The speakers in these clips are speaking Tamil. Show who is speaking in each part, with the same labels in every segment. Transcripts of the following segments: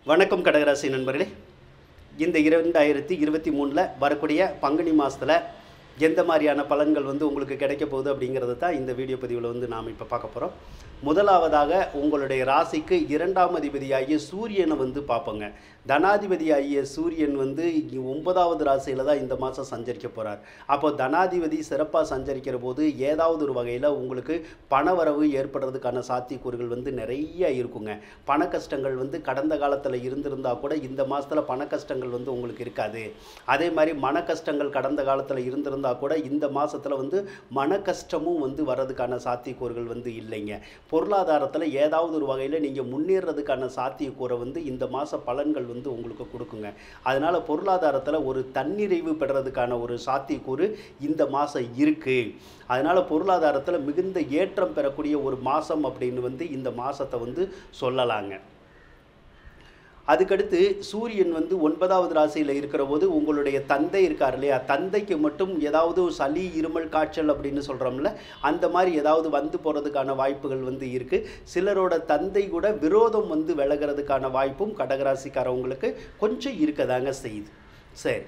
Speaker 1: வணக்கம் கடகராசி நண்பர்களே இந்த இரண்டாயிரத்தி இருபத்தி மூணில் வரக்கூடிய பங்குனி மாதத்தில் எந்த மாதிரியான பலன்கள் வந்து உங்களுக்கு கிடைக்க போகுது அப்படிங்கிறது தான் இந்த வீடியோ பதிவில் வந்து நாம் இப்போ பார்க்க போகிறோம் முதலாவதாக உங்களுடைய ராசிக்கு இரண்டாம் அதிபதியாகிய சூரியனை வந்து பார்ப்போங்க தனாதிபதியாகிய சூரியன் வந்து இங்க ஒன்பதாவது ராசியில் தான் இந்த மாதம் சஞ்சரிக்க போகிறார் அப்போ தனாதிபதி சிறப்பாக சஞ்சரிக்கிற போது ஏதாவது ஒரு வகையில் உங்களுக்கு பணவரவு ஏற்படுறதுக்கான சாத்தியக்கூறுகள் வந்து நிறைய இருக்குங்க பண கஷ்டங்கள் வந்து கடந்த காலத்தில் இருந்திருந்தால் கூட இந்த மாதத்தில் பண கஷ்டங்கள் வந்து உங்களுக்கு இருக்காது அதே மாதிரி மன கஷ்டங்கள் கடந்த காலத்தில் இருந்திருந்தால் கூட இந்த மாதத்தில் வந்து மன கஷ்டமும் வந்து வர்றதுக்கான சாத்தியக்கூறுகள் வந்து இல்லைங்க பொருளாதாரத்தில் ஏதாவது ஒரு வகையில் நீங்கள் முன்னேறதுக்கான சாத்தியக்கூறை வந்து இந்த மாத பலன்கள் வந்து உங்களுக்கு கொடுக்குங்க அதனால் பொருளாதாரத்தில் ஒரு தன்னிறைவு பெறதுக்கான ஒரு சாத்தியக்கூறு இந்த மாதம் இருக்குது அதனால் பொருளாதாரத்தில் மிகுந்த ஏற்றம் பெறக்கூடிய ஒரு மாதம் அப்படின்னு வந்து இந்த மாதத்தை வந்து சொல்லலாங்க அதுக்கடுத்து சூரியன் வந்து ஒன்பதாவது ராசியில் இருக்கிற போது உங்களுடைய தந்தை இருக்கார் இல்லையா தந்தைக்கு மட்டும் ஏதாவது சளி இருமல் காய்ச்சல் அப்படின்னு சொல்கிறோம்ல அந்த மாதிரி ஏதாவது வந்து போகிறதுக்கான வாய்ப்புகள் வந்து இருக்குது சிலரோட தந்தை கூட விரோதம் வந்து விலகிறதுக்கான வாய்ப்பும் கடகராசிக்காரவங்களுக்கு கொஞ்சம் இருக்கதாங்க செய்யுது சரி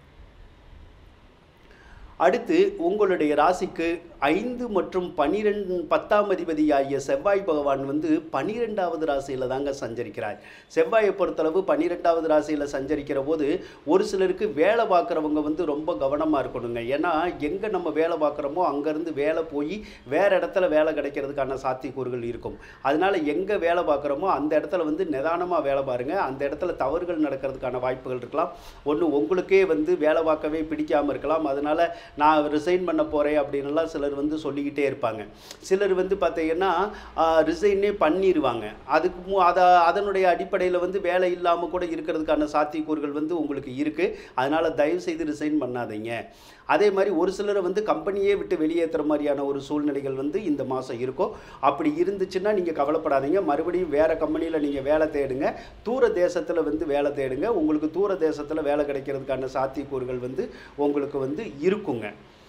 Speaker 1: அடுத்து உங்களுடைய ராசிக்கு ஐந்து மற்றும் பனிரெண்டு பத்தாம் அதிபதியாகிய செவ்வாய் பகவான் வந்து பனிரெண்டாவது ராசியில் தாங்க சஞ்சரிக்கிறார் செவ்வாயை பொறுத்தளவு பன்னிரெண்டாவது ராசியில் சஞ்சரிக்கிற போது ஒரு சிலருக்கு வேலை பார்க்குறவங்க வந்து ரொம்ப கவனமாக இருக்கணுங்க ஏன்னா எங்கே நம்ம வேலை பார்க்குறோமோ அங்கேருந்து வேலை போய் வேறு இடத்துல வேலை கிடைக்கிறதுக்கான சாத்தியக்கூறுகள் இருக்கும் அதனால் எங்கே வேலை பார்க்குறோமோ அந்த இடத்துல வந்து நிதானமாக வேலை பாருங்கள் அந்த இடத்துல தவறுகள் நடக்கிறதுக்கான வாய்ப்புகள் இருக்கலாம் ஒன்று உங்களுக்கே வந்து வேலை பார்க்கவே பிடிக்காமல் இருக்கலாம் அதனால் நான் ரிசைன் பண்ண போகிறேன் அப்படின்னுலாம் சிலர் வந்து சொல்லிக்கிட்டே இருப்பாங்க சிலர் வந்து பார்த்தீங்கன்னா ரிசைனே பண்ணிடுவாங்க அதுக்கு மு அதை அதனுடைய அடிப்படையில் வந்து வேலை இல்லாமல் கூட இருக்கிறதுக்கான சாத்தியக்கூறுகள் வந்து உங்களுக்கு இருக்குது அதனால் தயவு செய்து ரிசைன் பண்ணாதீங்க அதே மாதிரி ஒரு சிலரை வந்து கம்பெனியே விட்டு வெளியேற்றுற மாதிரியான ஒரு சூழ்நிலைகள் வந்து இந்த மாதம் இருக்கும் அப்படி இருந்துச்சுன்னா நீங்கள் கவலைப்படாதீங்க மறுபடியும் வேறு கம்பெனியில் நீங்கள் வேலை தேடுங்க தூர தேசத்தில் வந்து வேலை தேடுங்க உங்களுக்கு தூர தேசத்தில் வேலை கிடைக்கிறதுக்கான சாத்தியக்கூறுகள் வந்து உங்களுக்கு வந்து இருக்குங்க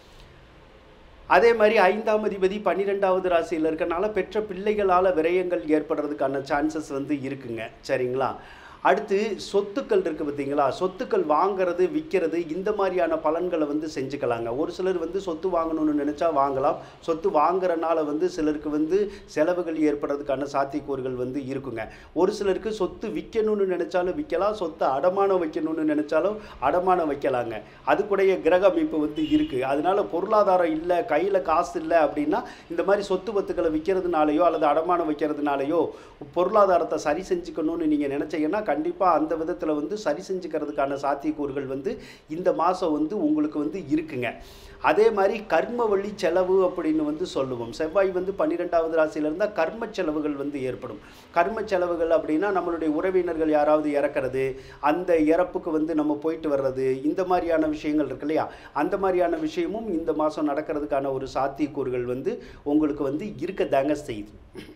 Speaker 1: அதே மாதிரி ஐந்தாம் அதிபதி பன்னிரெண்டாவது ராசியில் இருக்கனால பெற்ற பிள்ளைகளால் விரயங்கள் ஏற்படுறதுக்கான சான்சஸ் வந்து இருக்குங்க சரிங்களா அடுத்து சொத்துக்கள் இருக்குது பார்த்தீங்களா சொத்துக்கள் வாங்குறது விற்கிறது இந்த மாதிரியான பலன்களை வந்து செஞ்சுக்கலாங்க ஒரு சிலர் வந்து சொத்து வாங்கணும்னு நினச்சா வாங்கலாம் சொத்து வாங்குறனால வந்து சிலருக்கு வந்து செலவுகள் ஏற்படுறதுக்கான சாத்தியக்கூறுகள் வந்து இருக்குங்க ஒரு சிலருக்கு சொத்து விற்கணும்னு நினச்சாலும் விற்கலாம் சொத்தை அடமானம் வைக்கணும்னு நினச்சாலும் அடமானம் வைக்கலாங்க அதுக்குடைய கிரக அமைப்பு வந்து இருக்குது அதனால பொருளாதாரம் இல்லை கையில் காசு இல்லை அப்படின்னா இந்த மாதிரி சொத்து பத்துக்களை விற்கிறதுனாலையோ அல்லது அடமானம் வைக்கிறதுனாலையோ பொருளாதாரத்தை சரி செஞ்சுக்கணும்னு நீங்கள் நினச்சிங்கன்னா கண்டிப்பாக அந்த விதத்தில் வந்து சரி செஞ்சுக்கிறதுக்கான சாத்தியக்கூறுகள் வந்து இந்த மாதம் வந்து உங்களுக்கு வந்து இருக்குங்க அதே மாதிரி கர்ம வழி செலவு அப்படின்னு வந்து சொல்லுவோம் செவ்வாய் வந்து பன்னிரெண்டாவது ராசியில் இருந்தால் கர்ம செலவுகள் வந்து ஏற்படும் கர்ம செலவுகள் அப்படின்னா நம்மளுடைய உறவினர்கள் யாராவது இறக்கிறது அந்த இறப்புக்கு வந்து நம்ம போயிட்டு வர்றது இந்த மாதிரியான விஷயங்கள் இருக்கு இல்லையா அந்த மாதிரியான விஷயமும் இந்த மாதம் நடக்கிறதுக்கான ஒரு சாத்தியக்கூறுகள் வந்து உங்களுக்கு வந்து இருக்கதாங்க செய்யுது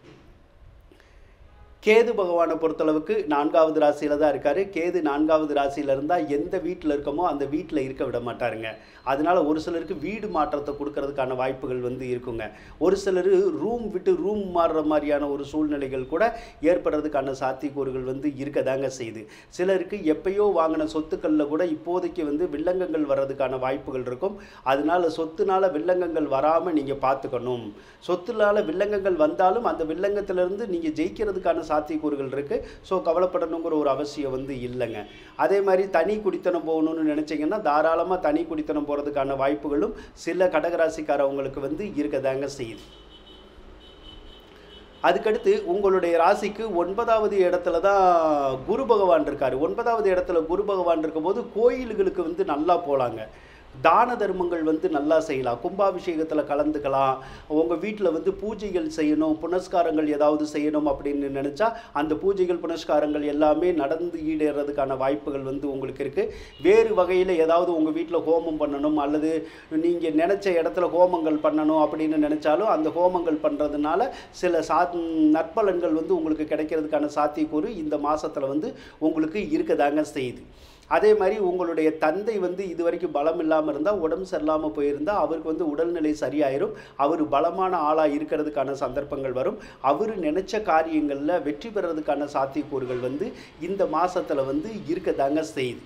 Speaker 1: கேது பகவானை பொறுத்தளவுக்கு நான்காவது ராசியில் தான் இருக்கார் கேது நான்காவது ராசியில் இருந்தால் எந்த வீட்டில் இருக்கமோ அந்த வீட்டில் இருக்க விட மாட்டாருங்க அதனால் ஒரு சிலருக்கு வீடு மாற்றத்தை கொடுக்கறதுக்கான வாய்ப்புகள் வந்து இருக்குங்க ஒரு சிலர் ரூம் விட்டு ரூம் மாறுற மாதிரியான ஒரு சூழ்நிலைகள் கூட ஏற்படுறதுக்கான சாத்தியக்கூறுகள் வந்து இருக்கதாங்க செய்யுது சிலருக்கு எப்பயோ வாங்கின சொத்துக்களில் கூட இப்போதைக்கு வந்து வில்லங்கங்கள் வர்றதுக்கான வாய்ப்புகள் இருக்கும் அதனால சொத்துனால வில்லங்கங்கள் வராமல் நீங்கள் பார்த்துக்கணும் சொத்துனால வில்லங்கங்கள் வந்தாலும் அந்த வில்லங்கத்திலிருந்து நீங்கள் ஜெயிக்கிறதுக்கான சாத்தியக்கூறுகள் இருக்குது ஸோ கவலைப்படணுங்கிற ஒரு அவசியம் வந்து இல்லைங்க அதே மாதிரி தனி குடித்தனம் போகணும்னு நினச்சிங்கன்னா தாராளமாக தனி குடித்தனம் போகிறதுக்கான வாய்ப்புகளும் சில கடகராசிக்காரவங்களுக்கு வந்து இருக்கதாங்க செய்யுது அதுக்கடுத்து உங்களுடைய ராசிக்கு ஒன்பதாவது இடத்துல தான் குரு பகவான் இருக்கார் ஒன்பதாவது இடத்துல குரு பகவான் இருக்கும்போது கோயில்களுக்கு வந்து நல்லா போகலாங்க தான தர்மங்கள் வந்து நல்லா செய்யலாம் கும்பாபிஷேகத்தில் கலந்துக்கலாம் உங்கள் வீட்டில் வந்து பூஜைகள் செய்யணும் புனஸ்காரங்கள் ஏதாவது செய்யணும் அப்படின்னு நினச்சா அந்த பூஜைகள் புனஸ்காரங்கள் எல்லாமே நடந்து ஈடேறதுக்கான வாய்ப்புகள் வந்து உங்களுக்கு இருக்குது வேறு வகையில் ஏதாவது உங்கள் வீட்டில் ஹோமம் பண்ணணும் அல்லது நீங்கள் நினச்ச இடத்துல ஹோமங்கள் பண்ணணும் அப்படின்னு நினச்சாலும் அந்த ஹோமங்கள் பண்ணுறதுனால சில சா நற்பலன்கள் வந்து உங்களுக்கு கிடைக்கிறதுக்கான சாத்தியக்கூறு இந்த மாதத்தில் வந்து உங்களுக்கு இருக்கதாங்க செய்யுது அதே மாதிரி உங்களுடைய தந்தை வந்து இது வரைக்கும் பலம் இல்லாமல் இருந்தால் உடம்பு சரியில்லாமல் போயிருந்தால் அவருக்கு வந்து உடல்நிலை சரியாயிரும் அவர் பலமான ஆளாக இருக்கிறதுக்கான சந்தர்ப்பங்கள் வரும் அவர் நினைச்ச காரியங்களில் வெற்றி பெறதுக்கான சாத்தியக்கூறுகள் வந்து இந்த மாசத்துல வந்து இருக்கதாங்க செய்யுது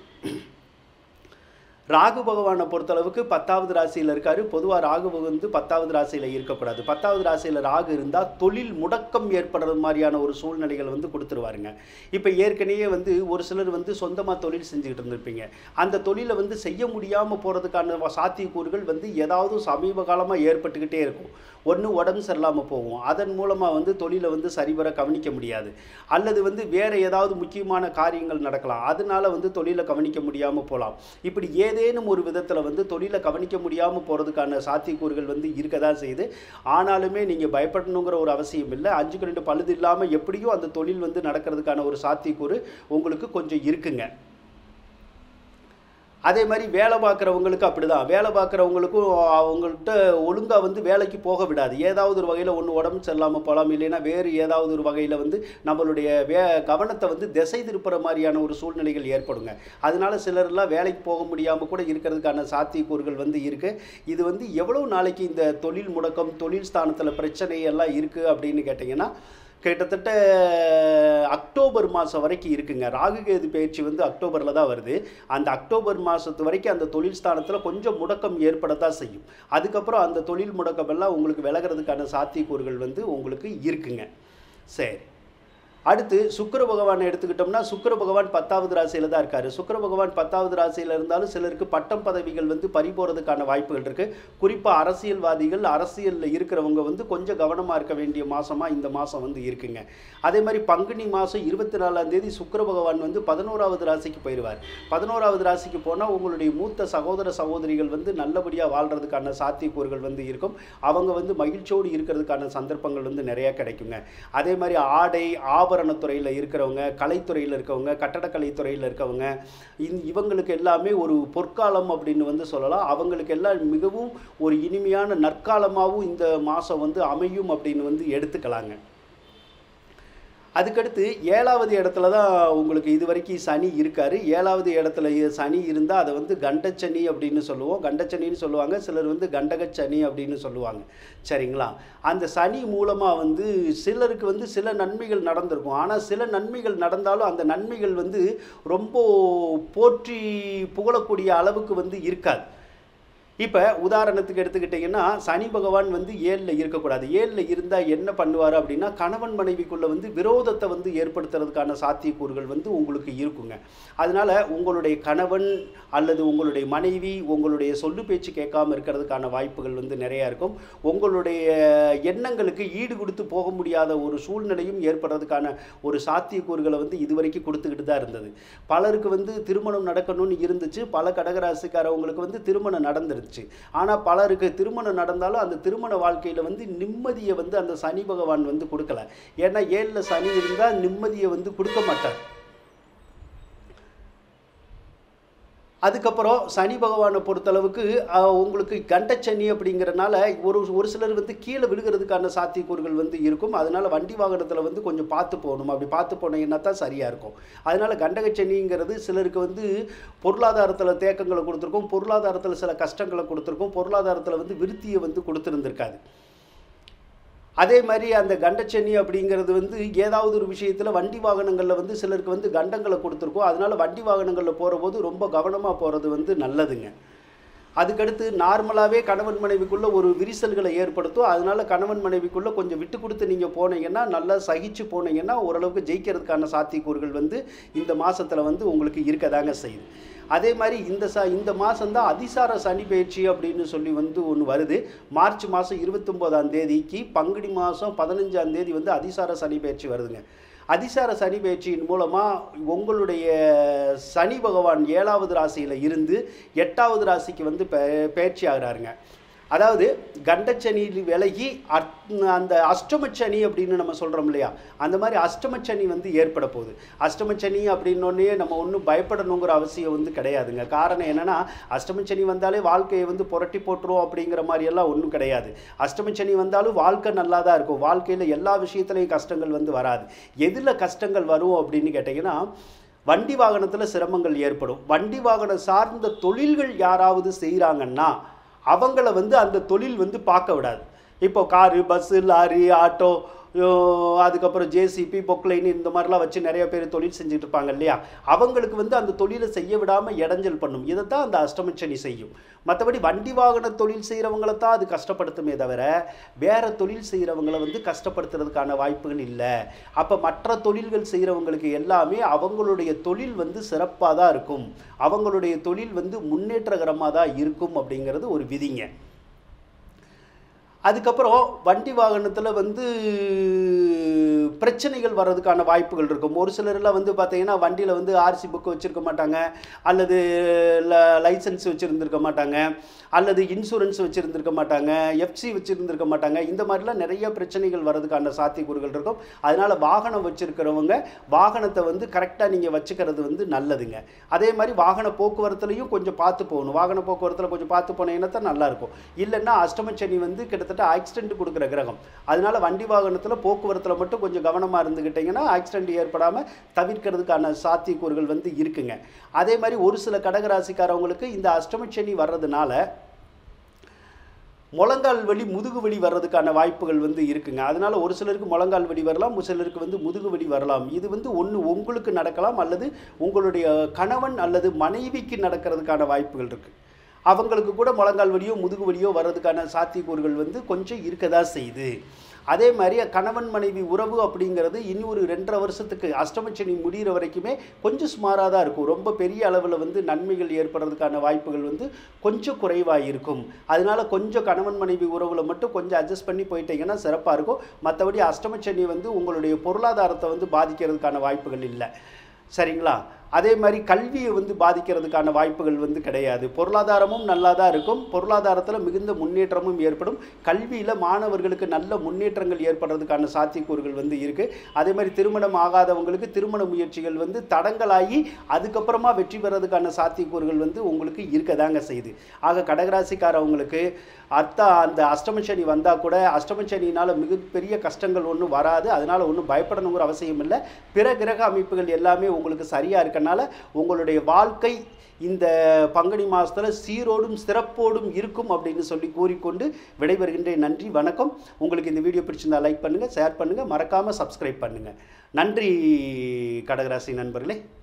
Speaker 1: ராகு பகவானை பொறுத்தளவுக்கு பத்தாவது ராசியில் இருக்காரு பொதுவாக ராகு வந்து பத்தாவது ராசியில் இருக்கக்கூடாது பத்தாவது ராசியில் ராகு இருந்தால் தொழில் முடக்கம் ஏற்படுறது மாதிரியான ஒரு சூழ்நிலைகள் வந்து கொடுத்துருவாருங்க இப்போ ஏற்கனவே வந்து ஒரு சிலர் வந்து சொந்தமாக தொழில் செஞ்சுக்கிட்டு இருந்திருப்பீங்க அந்த தொழிலை வந்து செய்ய முடியாமல் போகிறதுக்கான சாத்தியக்கூறுகள் வந்து ஏதாவது சமீப காலமாக ஏற்பட்டுக்கிட்டே இருக்கும் ஒன்று உடம்பு சரியில்லாமல் போகும் அதன் மூலமாக வந்து தொழிலை வந்து சரிவர கவனிக்க முடியாது அல்லது வந்து வேறு ஏதாவது முக்கியமான காரியங்கள் நடக்கலாம் அதனால வந்து தொழிலை கவனிக்க முடியாமல் போகலாம் இப்படி ஏதேனும் ஒரு விதத்தில் வந்து தொழிலை கவனிக்க முடியாமல் போகிறதுக்கான சாத்தியக்கூறுகள் வந்து இருக்க தான் செய்யுது ஆனாலுமே நீங்கள் பயப்படணுங்கிற ஒரு அவசியம் இல்லை அஞ்சுக்கு ரெண்டு பழுது இல்லாமல் எப்படியோ அந்த தொழில் வந்து நடக்கிறதுக்கான ஒரு சாத்தியக்கூறு உங்களுக்கு கொஞ்சம் இருக்குங்க அதே மாதிரி வேலை பார்க்குறவங்களுக்கு அப்படிதான் வேலை பார்க்குறவங்களுக்கும் அவங்கள்ட்ட ஒழுங்காக வந்து வேலைக்கு போக விடாது ஏதாவது ஒரு வகையில் ஒன்று உடம்பு சரியில்லாமல் போகலாம் இல்லைன்னா வேறு ஏதாவது ஒரு வகையில் வந்து நம்மளுடைய வே கவனத்தை வந்து திசை திருப்புற மாதிரியான ஒரு சூழ்நிலைகள் ஏற்படுங்க அதனால சிலர்லாம் வேலைக்கு போக முடியாமல் கூட இருக்கிறதுக்கான சாத்தியக்கூறுகள் வந்து இருக்குது இது வந்து எவ்வளவு நாளைக்கு இந்த தொழில் முடக்கம் தொழில் ஸ்தானத்தில் பிரச்சனை எல்லாம் இருக்குது அப்படின்னு கேட்டிங்கன்னா கிட்டத்தட்ட அக்டோபர் மாதம் வரைக்கும் இருக்குங்க ராகுகேது பயிற்சி வந்து அக்டோபரில் தான் வருது அந்த அக்டோபர் மாதத்து வரைக்கும் அந்த தொழில் ஸ்தானத்தில் கொஞ்சம் முடக்கம் ஏற்படத்தான் செய்யும் அதுக்கப்புறம் அந்த தொழில் முடக்கம் எல்லாம் உங்களுக்கு விலகிறதுக்கான சாத்தியக்கூறுகள் வந்து உங்களுக்கு இருக்குங்க சரி அடுத்து சுக்கிர பகவானை எடுத்துக்கிட்டோம்னா சுக்கிர பகவான் பத்தாவது ராசியில் தான் இருக்காரு சுக்கிர பகவான் பத்தாவது ராசியில் இருந்தாலும் சிலருக்கு பட்டம் பதவிகள் வந்து பறி போகிறதுக்கான வாய்ப்புகள் இருக்கு குறிப்பாக அரசியல்வாதிகள் அரசியலில் இருக்கிறவங்க வந்து கொஞ்சம் கவனமாக இருக்க வேண்டிய மாசமா இந்த மாதம் வந்து இருக்குங்க அதே மாதிரி பங்குனி மாதம் இருபத்தி நாலாம் தேதி சுக்கிர பகவான் வந்து பதினோராவது ராசிக்கு போயிடுவார் பதினோராவது ராசிக்கு போனால் உங்களுடைய மூத்த சகோதர சகோதரிகள் வந்து நல்லபடியாக வாழ்கிறதுக்கான சாத்தியக்கூறுகள் வந்து இருக்கும் அவங்க வந்து மகிழ்ச்சியோடு இருக்கிறதுக்கான சந்தர்ப்பங்கள் வந்து நிறைய கிடைக்குங்க அதே மாதிரி ஆடை ஆபரணத்துறையில் இருக்கிறவங்க கலைத்துறையில் இருக்கவங்க கட்டடக்கலைத்துறையில் இருக்கவங்க இந் இவங்களுக்கு எல்லாமே ஒரு பொற்காலம் அப்படின்னு வந்து சொல்லலாம் அவங்களுக்கு எல்லாம் மிகவும் ஒரு இனிமையான நற்காலமாகவும் இந்த மாதம் வந்து அமையும் அப்படின்னு வந்து எடுத்துக்கலாங்க அதுக்கடுத்து ஏழாவது இடத்துல தான் உங்களுக்கு இது வரைக்கும் சனி இருக்காரு ஏழாவது இடத்துல இ- சனி இருந்தால் அதை வந்து கண்டச்சனி அப்படின்னு சொல்லுவோம் கண்டச்சனின்னு சொல்லுவாங்க சிலர் வந்து கண்டகச்சனி அப்படின்னு சொல்லுவாங்க சரிங்களா அந்த சனி மூலமாக வந்து சிலருக்கு வந்து சில நன்மைகள் நடந்திருக்கும் ஆனால் சில நன்மைகள் நடந்தாலும் அந்த நன்மைகள் வந்து ரொம்ப போற்றி புகழக்கூடிய அளவுக்கு வந்து இருக்காது இப்போ உதாரணத்துக்கு எடுத்துக்கிட்டிங்கன்னா சனி பகவான் வந்து ஏழில் இருக்கக்கூடாது ஏழில் இருந்தால் என்ன பண்ணுவார் அப்படின்னா கணவன் மனைவிக்குள்ளே வந்து விரோதத்தை வந்து ஏற்படுத்துறதுக்கான சாத்தியக்கூறுகள் வந்து உங்களுக்கு இருக்குங்க அதனால் உங்களுடைய கணவன் அல்லது உங்களுடைய மனைவி உங்களுடைய சொல்லு பேச்சு கேட்காம இருக்கிறதுக்கான வாய்ப்புகள் வந்து நிறையா இருக்கும் உங்களுடைய எண்ணங்களுக்கு ஈடு கொடுத்து போக முடியாத ஒரு சூழ்நிலையும் ஏற்படுறதுக்கான ஒரு சாத்தியக்கூறுகளை வந்து இதுவரைக்கும் கொடுத்துக்கிட்டு தான் இருந்தது பலருக்கு வந்து திருமணம் நடக்கணும்னு இருந்துச்சு பல கடகராசிக்காரவங்களுக்கு வந்து திருமணம் நடந்துருச்சு ஆனால் பலருக்கு திருமணம் நடந்தாலும் அந்த திருமண வாழ்க்கையில் வந்து நிம்மதியை வந்து அந்த சனி பகவான் வந்து கொடுக்கல ஏன்னா ஏழில் சனி இருந்தால் நிம்மதியை வந்து கொடுக்க மாட்டார் அதுக்கப்புறம் சனி பகவானை பொறுத்தளவுக்கு அஹ், உங்களுக்கு கண்டச்சனி அப்படிங்கிறனால ஒரு ஒரு சிலர் வந்து கீழே விழுகிறதுக்கான சாத்தியக்கூறுகள் வந்து இருக்கும் அதனால வண்டி வாகனத்தில் வந்து கொஞ்சம் பார்த்து போகணும் அப்படி பார்த்து போனீங்கன்னா தான் சரியாக இருக்கும் அதனால கண்டகச்சனிங்கிறது சிலருக்கு வந்து பொருளாதாரத்தில் தேக்கங்களை கொடுத்துருக்கும் பொருளாதாரத்தில் சில கஷ்டங்களை கொடுத்துருக்கும் பொருளாதாரத்தில் வந்து விருத்தியை வந்து கொடுத்துருந்துருக்காது அதே மாதிரி அந்த கண்டச்சனி அப்படிங்கிறது வந்து ஏதாவது ஒரு விஷயத்தில் வண்டி வாகனங்களில் வந்து சிலருக்கு வந்து கண்டங்களை கொடுத்துருக்கோம் அதனால வண்டி வாகனங்களில் போகிற போது ரொம்ப கவனமாக போகிறது வந்து நல்லதுங்க அதுக்கடுத்து நார்மலாகவே கணவன் மனைவிக்குள்ளே ஒரு விரிசல்களை ஏற்படுத்தும் அதனால கணவன் மனைவிக்குள்ளே கொஞ்சம் விட்டு கொடுத்து நீங்கள் போனீங்கன்னா நல்லா சகிச்சு போனீங்கன்னா ஓரளவுக்கு ஜெயிக்கிறதுக்கான சாத்தியக்கூறுகள் வந்து இந்த மாசத்துல வந்து உங்களுக்கு இருக்கதாங்க செய்யுது அதே மாதிரி இந்த ச இந்த மாதம்தான் அதிசார சனி பயிற்சி அப்படின்னு சொல்லி வந்து ஒன்று வருது மார்ச் மாதம் இருபத்தொம்போதாம் தேதிக்கு பங்குனி மாதம் பதினஞ்சாம் தேதி வந்து அதிசார சனி பயிற்சி வருதுங்க அதிசார சனி பயிற்சியின் மூலமாக உங்களுடைய சனி பகவான் ஏழாவது ராசியில் இருந்து எட்டாவது ராசிக்கு வந்து பெ- பயிற்சி ஆகிறாருங்க அதாவது கண்டச்சனி விலகி அட்- அந்த அஷ்டமச்சனி அப்படின்னு நம்ம சொல்கிறோம் இல்லையா அந்த மாதிரி அஷ்டமச்சனி வந்து ஏற்பட போகுது அஷ்டமச்சனி அப்படின்னோடனே நம்ம ஒன்றும் பயப்படணுங்கிற அவசியம் வந்து கிடையாதுங்க காரணம் என்னென்னா அஷ்டமச்சனி வந்தாலே வாழ்க்கையை வந்து புரட்டி போட்டுரும் அப்படிங்கிற மாதிரி எல்லாம் ஒன்றும் கிடையாது அஷ்டமச்சனி வந்தாலும் வாழ்க்கை நல்லா தான் இருக்கும் வாழ்க்கையில் எல்லா விஷயத்துலையும் கஷ்டங்கள் வந்து வராது எதில் கஷ்டங்கள் வரும் அப்படின்னு கேட்டிங்கன்னா வண்டி வாகனத்தில் சிரமங்கள் ஏற்படும் வண்டி வாகனம் சார்ந்த தொழில்கள் யாராவது செய்கிறாங்கன்னா அவங்கள வந்து அந்த தொழில் வந்து பார்க்க விடாது இப்போ காரு பஸ்ஸு லாரி ஆட்டோ யோ, அதுக்கப்புறம் ஜேசிபி பொக்லைன் இந்த மாதிரிலாம் வச்சு நிறைய பேர் தொழில் செஞ்சுட்டு இருப்பாங்க இல்லையா அவங்களுக்கு வந்து அந்த தொழிலை செய்ய விடாமல் இடைஞ்சல் பண்ணும் இதைத்தான் அந்த அஷ்டமச்சனி செய்யும் மற்றபடி வண்டி வாகன தொழில் செய்கிறவங்கள தான் அது கஷ்டப்படுத்துமே தவிர வேற தொழில் செய்கிறவங்கள வந்து கஷ்டப்படுத்துறதுக்கான வாய்ப்புகள் இல்லை அப்போ மற்ற தொழில்கள் செய்கிறவங்களுக்கு எல்லாமே அவங்களுடைய தொழில் வந்து சிறப்பாக தான் இருக்கும் அவங்களுடைய தொழில் வந்து முன்னேற்றகரமாக தான் இருக்கும் அப்படிங்கிறது ஒரு விதிங்க அதுக்கப்புறம் வண்டி வாகனத்தில் வந்து பிரச்சனைகள் வர்றதுக்கான வாய்ப்புகள் இருக்கும் ஒரு சிலர்லாம் வந்து பார்த்தீங்கன்னா வண்டியில் வந்து ஆர்சி புக் வச்சுருக்க மாட்டாங்க அல்லது லைசன்ஸ் வச்சுருந்துருக்க மாட்டாங்க அல்லது இன்சூரன்ஸ் வச்சுருந்துருக்க மாட்டாங்க எஃப்சி வச்சுருந்துருக்க மாட்டாங்க இந்த மாதிரிலாம் நிறைய பிரச்சனைகள் வர்றதுக்கான சாத்தியக்கூறுகள் இருக்கும் அதனால் வாகனம் வச்சுருக்கிறவங்க வாகனத்தை வந்து கரெக்டாக நீங்கள் வச்சுக்கிறது வந்து நல்லதுங்க அதே மாதிரி வாகன போக்குவரத்துலையும் கொஞ்சம் பார்த்து போகணும் வாகன போக்குவரத்தில் கொஞ்சம் பார்த்து போனீங்கன்னா தான் நல்லாயிருக்கும் இல்லைன்னா அஷ்டமச்சனி வந்து கிட்டத்தட்ட ஆக்சிடென்ட் கொடுக்குற கிரகம் அதனால வண்டி வாகனத்தில் போக்குவரத்தில் மட்டும் கொஞ்சம் கவனமாக இருந்துக்கிட்டிங்கன்னா ஆக்சிடென்ட் ஏற்படாமல் தவிர்க்கிறதுக்கான சாத்தியக்கூறுகள் வந்து இருக்குங்க அதே மாதிரி ஒரு சில கடகராசிக்காரவங்களுக்கு இந்த அஷ்டமச்சனி வர்றதுனால முழங்கால் வலி முதுகு வலி வர்றதுக்கான வாய்ப்புகள் வந்து இருக்குங்க அதனால ஒரு சிலருக்கு முழங்கால் வலி வரலாம் ஒரு சிலருக்கு வந்து முதுகு வலி வரலாம் இது வந்து ஒன்று உங்களுக்கு நடக்கலாம் அல்லது உங்களுடைய கணவன் அல்லது மனைவிக்கு நடக்கிறதுக்கான வாய்ப்புகள் இருக்குது அவங்களுக்கு கூட முழங்கால் வலியோ முதுகு வலியோ வர்றதுக்கான சாத்தியக்கூறுகள் வந்து கொஞ்சம் இருக்க தான் செய்யுது அதே மாதிரி கணவன் மனைவி உறவு அப்படிங்கிறது இனி ஒரு ரெண்டரை வருஷத்துக்கு அஷ்டமச்சனி முடிகிற வரைக்குமே கொஞ்சம் சுமாராக தான் இருக்கும் ரொம்ப பெரிய அளவில் வந்து நன்மைகள் ஏற்படுறதுக்கான வாய்ப்புகள் வந்து கொஞ்சம் குறைவாக இருக்கும் அதனால கொஞ்சம் கணவன் மனைவி உறவில் மட்டும் கொஞ்சம் அட்ஜஸ்ட் பண்ணி போயிட்டீங்கன்னா சிறப்பாக இருக்கும் மற்றபடி அஷ்டமச்சனி வந்து உங்களுடைய பொருளாதாரத்தை வந்து பாதிக்கிறதுக்கான வாய்ப்புகள் இல்லை சரிங்களா அதே மாதிரி கல்வியை வந்து பாதிக்கிறதுக்கான வாய்ப்புகள் வந்து கிடையாது பொருளாதாரமும் நல்லா தான் இருக்கும் பொருளாதாரத்தில் மிகுந்த முன்னேற்றமும் ஏற்படும் கல்வியில் மாணவர்களுக்கு நல்ல முன்னேற்றங்கள் ஏற்படுறதுக்கான சாத்தியக்கூறுகள் வந்து இருக்குது அதே மாதிரி திருமணம் ஆகாதவங்களுக்கு திருமண முயற்சிகள் வந்து தடங்கலாகி அதுக்கப்புறமா வெற்றி பெறதுக்கான சாத்தியக்கூறுகள் வந்து உங்களுக்கு இருக்கதாங்க செய்யுது ஆக கடகராசிக்காரவங்களுக்கு அத்தா அந்த அஷ்டமசனி வந்தால் கூட அஷ்டமசனினால் மிகப்பெரிய கஷ்டங்கள் ஒன்றும் வராது அதனால் ஒன்றும் பயப்படணுங்கிற அவசியம் இல்லை பிற கிரக அமைப்புகள் எல்லாமே உங்களுக்கு சரியாக இருக்கனால உங்களுடைய வாழ்க்கை இந்த பங்குனி மாதத்தில் சீரோடும் சிறப்போடும் இருக்கும் அப்படின்னு சொல்லி கூறிக்கொண்டு விடைபெறுகின்றேன் நன்றி வணக்கம் உங்களுக்கு இந்த வீடியோ பிடிச்சிருந்தா லைக் பண்ணுங்கள் ஷேர் பண்ணுங்கள் மறக்காமல் சப்ஸ்கிரைப் பண்ணுங்கள் நன்றி கடகராசி நண்பர்களே